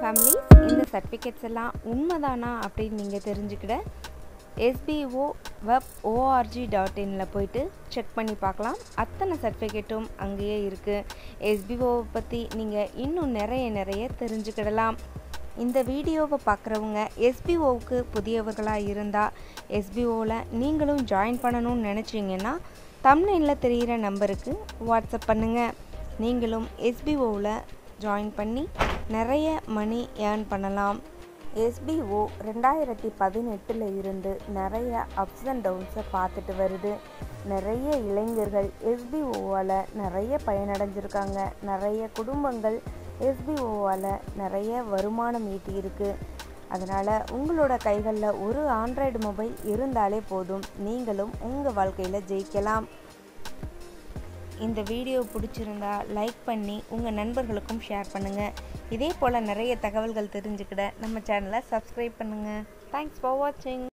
families இந்த certificates எல்லாம் உண்மைதானா அப்படின்னு நீங்கள் தெரிஞ்சுக்கிட எஸ்பிஓ வெப் ஓஆர்ஜி டாட் இனில் போயிட்டு செக் பண்ணி பார்க்கலாம் அத்தனை சர்டிஃபிகேட்டும் அங்கேயே இருக்குது எஸ்பிஓவை பற்றி நீங்கள் இன்னும் நிறைய நிறைய தெரிஞ்சுக்கிடலாம் இந்த வீடியோவை பார்க்குறவங்க எஸ்பிஓவுக்கு புதியவர்களாக இருந்தால் எஸ்பிஓவில் நீங்களும் ஜாயின் பண்ணணும்னு நினச்சிங்கன்னா தமிழ்நில தெரிகிற நம்பருக்கு வாட்ஸ்அப் பண்ணுங்கள் நீங்களும் எஸ்பிஓவில் ஜாயின் பண்ணி நிறைய மணி ஏர்ன் பண்ணலாம் எஸ்பிஓ ரெண்டாயிரத்தி பதினெட்டில் இருந்து நிறைய அப்ஸ் அண்ட் டவுன்ஸை பார்த்துட்டு வருது நிறைய இளைஞர்கள் எஸ்பிஓவால் நிறைய பயனடைஞ்சிருக்காங்க நிறைய குடும்பங்கள் எஸ்பிஓவால் நிறைய வருமானம் ஈட்டியிருக்கு அதனால் உங்களோட கைகளில் ஒரு ஆண்ட்ராய்டு மொபைல் இருந்தாலே போதும் நீங்களும் உங்கள் வாழ்க்கையில் ஜெயிக்கலாம் இந்த வீடியோ பிடிச்சிருந்தா லைக் பண்ணி உங்கள் நண்பர்களுக்கும் ஷேர் பண்ணுங்கள் இதே போல் நிறைய தகவல்கள் தெரிஞ்சுக்கிட நம்ம சேனலை சப்ஸ்கிரைப் பண்ணுங்கள் தேங்க்ஸ் ஃபார் வாட்சிங்